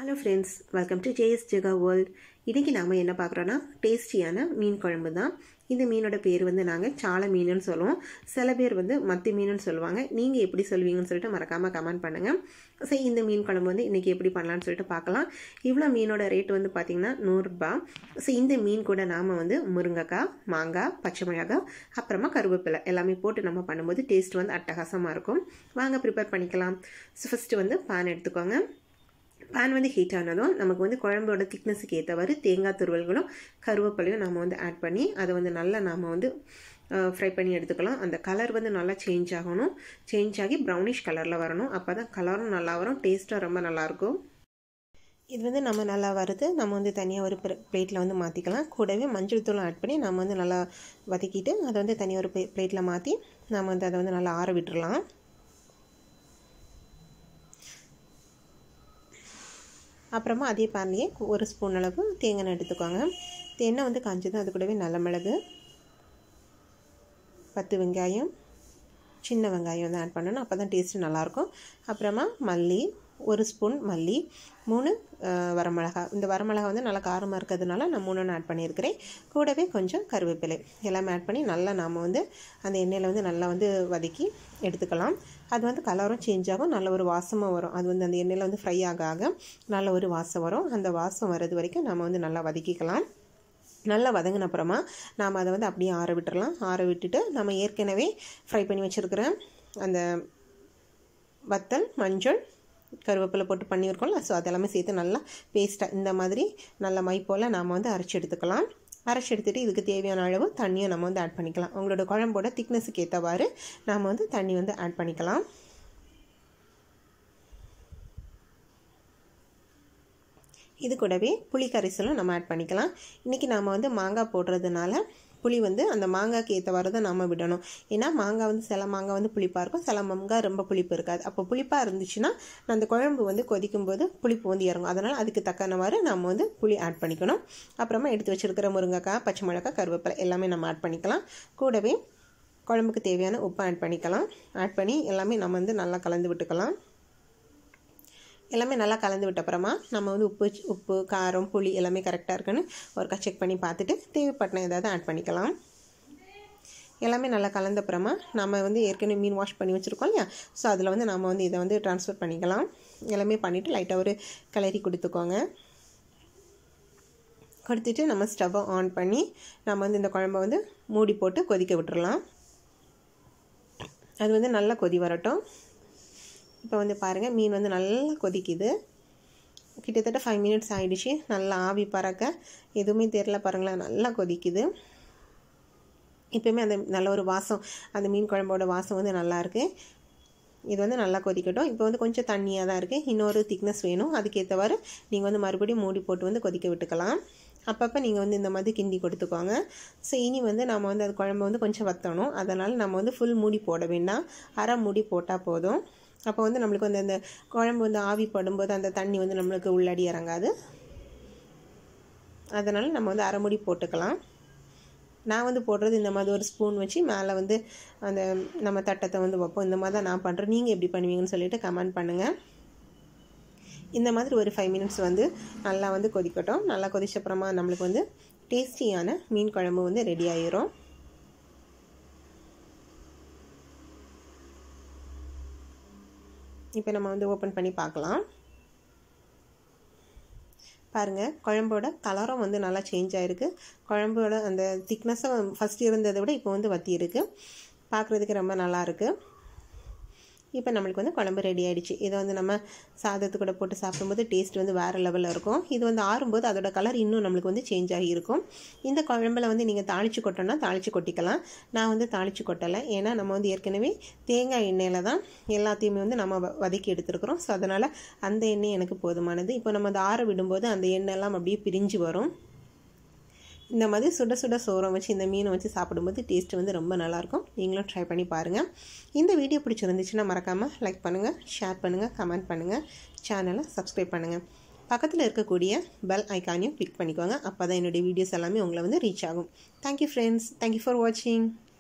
hello friends welcome to JS Jega world இன்றைக்கி நாம் என்ன பார்க்குறோன்னா டேஸ்டியான மீன் குழம்பு தான் இந்த மீனோட பேர் வந்து நாங்கள் சாலை மீனுன்னு சொல்லுவோம் சில பேர் வந்து மத்தி மீனுன்னு சொல்லுவாங்க நீங்கள் எப்படி சொல்லுவீங்கன்னு சொல்லிட்டு மறக்காமல் கமெண்ட் பண்ணுங்கள் ஸோ இந்த மீன் குழம்பு வந்து இன்றைக்கி எப்படி பண்ணலான்னு சொல்லிட்டு பார்க்கலாம் இவ்வளோ மீனோட ரேட் வந்து பார்த்திங்கன்னா நூறுரூபா ஸோ இந்த மீன் கூட நாம் வந்து முருங்கைக்காய் மாங்காய் பச்சை மிளகாய் அப்புறமா கருவேப்பிலை எல்லாமே போட்டு நம்ம பண்ணும்போது டேஸ்ட் வந்து அட்டகாசமாக இருக்கும் வாங்க ப்ரிப்பேர் பண்ணிக்கலாம் ஸோ ஃபஸ்ட்டு வந்து பான் எடுத்துக்கோங்க பேன் வந்து ஹீட் ஆனதும் நமக்கு வந்து குழம்போட திக்னஸுக்கு ஏற்றவாறு தேங்காய் துருவல்களும் கருவேப்பிலையும் நம்ம வந்து ஆட் பண்ணி அதை வந்து நல்லா நாம் வந்து ஃப்ரை பண்ணி எடுத்துக்கலாம் அந்த கலர் வந்து நல்லா சேஞ்ச் ஆகணும் சேஞ்ச் ஆகி ப்ரௌனிஷ் கலரில் வரணும் அப்போ தான் கலரும் நல்லா வரும் டேஸ்ட்டும் ரொம்ப நல்லாயிருக்கும் இது வந்து நம்ம நல்லா வருது நம்ம வந்து தனியாக ஒரு பிளேட்டில் வந்து மாற்றிக்கலாம் கூடவே மஞ்சள் தூளும் ஆட் பண்ணி நம்ம வந்து நல்லா வதக்கிட்டு அதை வந்து தனியாக ஒரு பிளேட்டில் மாற்றி நம்ம வந்து அதை வந்து நல்லா ஆற விட்டுறலாம் அப்புறமா அதே பேன்லேயே ஒரு ஸ்பூன் அளவு தேங்காய் எடுத்துக்கோங்க எண்ணெய் வந்து காஞ்சதும் அது கூடவே நல்ல மிளகு பத்து வெங்காயம் சின்ன வெங்காயம் வந்து ஆட் பண்ணணும் அப்போ தான் டேஸ்ட்டு நல்லாயிருக்கும் அப்புறமா மல்லி ஒரு ஸ்பூன் மல்லி மூணு வரமிளகா இந்த வரமிளகா வந்து நல்லா காரமாக இருக்கிறதுனால நான் மூணு ஆட் பண்ணியிருக்கிறேன் கூடவே கொஞ்சம் கருவேப்பிலை எல்லாமே ஆட் பண்ணி நல்லா நாம் வந்து அந்த எண்ணெயில் வந்து நல்லா வந்து வதக்கி எடுத்துக்கலாம் அது வந்து கலரும் சேஞ்ச் ஆகும் நல்ல ஒரு வாசமாக வரும் அது வந்து அந்த எண்ணெயில் வந்து ஃப்ரை ஆக ஆக நல்ல ஒரு வாசம் வரும் அந்த வாசம் வர்றது வரைக்கும் நம்ம வந்து நல்லா வதக்கிக்கலாம் நல்லா வதங்கின அப்புறமா நாம் அதை வந்து அப்படியே ஆற விட்டுறலாம் ஆற விட்டுட்டு நம்ம ஏற்கனவே ஃப்ரை பண்ணி வச்சுருக்கிற அந்த வத்தல் மஞ்சள் கருவேப்பிலை போட்டு பண்ணியிருக்கோம்ல ஸோ அதெல்லாமே சேர்த்து நல்லா பேஸ்ட்டாக இந்த மாதிரி நல்ல மை போல் நாம் வந்து அரைச்சி எடுத்துக்கலாம் அரைச்சி எடுத்துகிட்டு இதுக்கு தேவையான அளவு தண்ணியை நம்ம வந்து ஆட் பண்ணிக்கலாம் உங்களோட குழம்போட திக்னஸுக்கு ஏற்றவாறு நாம் வந்து தண்ணி வந்து ஆட் பண்ணிக்கலாம் இது கூடவே புளி கரைசலும் நம்ம ஆட் பண்ணிக்கலாம் இன்றைக்கி நாம் வந்து மாங்காய் போடுறதுனால புளி வந்து அந்த மாங்காய்க்கு ஏற்றவாறு தான் நம்ம விடணும் ஏன்னா மாங்காய் வந்து சில மாங்காய் வந்து புளிப்பாக இருக்கும் சில மாங்காய் ரொம்ப புளிப்பு இருக்காது அப்போ புளிப்பாக இருந்துச்சுன்னா அந்த குழம்பு வந்து கொதிக்கும் போது புளிப்பு வந்து இறங்கும் அதனால் அதுக்கு தக்கனவாறு நம்ம வந்து புளி ஆட் பண்ணிக்கணும் அப்புறமா எடுத்து வச்சுருக்கிற முருங்கைக்காய் பச்சை மிளகாய் கருவேப்பிலை எல்லாமே நம்ம ஆட் பண்ணிக்கலாம் கூடவே குழம்புக்கு தேவையான உப்பு ஆட் பண்ணிக்கலாம் ஆட் பண்ணி எல்லாமே நம்ம வந்து நல்லா கலந்து விட்டுக்கலாம் எல்லாமே நல்லா கலந்து விட்ட அப்புறமா நம்ம வந்து உப்பு உப்பு காரம் புளி எல்லாமே கரெக்டாக இருக்குன்னு ஒருக்கா செக் பண்ணி பார்த்துட்டு தேவைப்பட்ட ஏதாவது ஆட் பண்ணிக்கலாம் எல்லாமே நல்லா கலந்த அப்புறமா நம்ம வந்து ஏற்கனவே மீன் வாஷ் பண்ணி வச்சுருக்கோம் இல்லையா ஸோ அதில் வந்து நம்ம வந்து இதை வந்து ட்ரான்ஸ்ஃபர் பண்ணிக்கலாம் எல்லாமே பண்ணிவிட்டு லைட்டாக ஒரு கிளறி கொடுத்துக்கோங்க கொடுத்துட்டு நம்ம ஸ்டவ்வை ஆன் பண்ணி நம்ம வந்து இந்த குழம்ப வந்து மூடி போட்டு கொதிக்க விட்டுறலாம் அது வந்து நல்லா கொதி வரட்டும் இப்போ வந்து பாருங்கள் மீன் வந்து நல்லா கொதிக்குது கிட்டத்தட்ட ஃபைவ் மினிட்ஸ் ஆகிடுச்சு நல்லா ஆவி பறக்க எதுவுமே தெரில பாருங்களேன் நல்லா கொதிக்குது இப்போயுமே அந்த நல்ல ஒரு வாசம் அந்த மீன் குழம்போட வாசம் வந்து நல்லாயிருக்கு இது வந்து நல்லா கொதிக்கட்டும் இப்போ வந்து கொஞ்சம் தண்ணியாக தான் இருக்குது இன்னொரு திக்னஸ் வேணும் அதுக்கேற்றவாறு நீங்கள் வந்து மறுபடியும் மூடி போட்டு வந்து கொதிக்க விட்டுக்கலாம் அப்பப்போ நீங்கள் வந்து இந்த மாதிரி கிண்டி கொடுத்துக்கோங்க ஸோ இனி வந்து நம்ம வந்து அது குழம்பு வந்து கொஞ்சம் வற்றணும் அதனால் நம்ம வந்து ஃபுல் மூடி போட வேண்டாம் அரை மூடி போட்டால் போதும் அப்போ வந்து நம்மளுக்கு வந்து அந்த குழம்பு வந்து ஆவி படும்போது அந்த தண்ணி வந்து நம்மளுக்கு உள்ளடி இறங்காது அதனால் நம்ம வந்து அரை மூடி போட்டுக்கலாம் நான் வந்து போடுறது இந்த மாதிரி ஒரு ஸ்பூன் வச்சு மேலே வந்து அந்த நம்ம தட்டத்தை வந்து வைப்போம் இந்த மாதிரி தான் நான் பண்ணுறேன் நீங்கள் எப்படி பண்ணுவீங்கன்னு சொல்லிட்டு கமெண்ட் பண்ணுங்கள் இந்த மாதிரி ஒரு ஃபைவ் மினிட்ஸ் வந்து நல்லா வந்து கொதிக்கட்டும் நல்லா கொதிச்சப்புறமா நம்மளுக்கு வந்து டேஸ்டியான மீன் குழம்பு வந்து ரெடி ஆயிரும் இப்போ நம்ம வந்து ஓப்பன் பண்ணி பார்க்கலாம் பாருங்கள் குழம்போட கலரும் வந்து நல்லா சேஞ்ச் ஆகிருக்கு குழம்போட அந்த திக்னஸும் ஃபஸ்ட் இருந்ததை விட இப்போ வந்து வத்தி இருக்குது பார்க்குறதுக்கு ரொம்ப நல்லாயிருக்கு இப்போ நம்மளுக்கு வந்து குழம்பு ரெடி ஆகிடுச்சு இதை வந்து நம்ம சாதத்து கூட போட்டு சாப்பிடும்போது டேஸ்ட் வந்து வேறு லெவலில் இருக்கும் இது வந்து ஆறும்போது அதோட கலர் இன்னும் நம்மளுக்கு வந்து சேஞ்ச் ஆகியிருக்கும் இந்த குழம்புல வந்து நீங்கள் தாளித்து கொட்டோன்னா தாளித்து கொட்டிக்கலாம் நான் வந்து தாளித்து கொட்டலை ஏன்னா நம்ம வந்து ஏற்கனவே தேங்காய் எண்ணெயில் தான் எல்லாத்தையுமே வந்து நம்ம வதக்கி எடுத்துருக்குறோம் ஸோ அதனால் அந்த எண்ணெய் எனக்கு போதுமானது இப்போ நம்ம அதை ஆற விடும்போது அந்த எண்ணெய்லாம் அப்படியே பிரிஞ்சு வரும் இந்த மாதிரி சுட சுட சோறம் வச்சு இந்த மீனை வச்சு சாப்பிடும்போது டேஸ்ட்டு வந்து ரொம்ப நல்லாயிருக்கும் நீங்களும் ட்ரை பண்ணி பாருங்கள் இந்த வீடியோ பிடிச்சிருந்துச்சுன்னா மறக்காமல் லைக் பண்ணுங்கள் ஷேர் பண்ணுங்கள் கமெண்ட் பண்ணுங்கள் சேனலை சப்ஸ்கிரைப் பண்ணுங்கள் பக்கத்தில் இருக்கக்கூடிய பெல் ஐக்கானையும் கிளிக் பண்ணிக்கோங்க அப்போ தான் என்னுடைய வீடியோஸ் எல்லாமே உங்களை வந்து ரீச் ஆகும் தேங்க்யூ ஃப்ரெண்ட்ஸ் தேங்க்யூ ஃபார் வாட்சிங்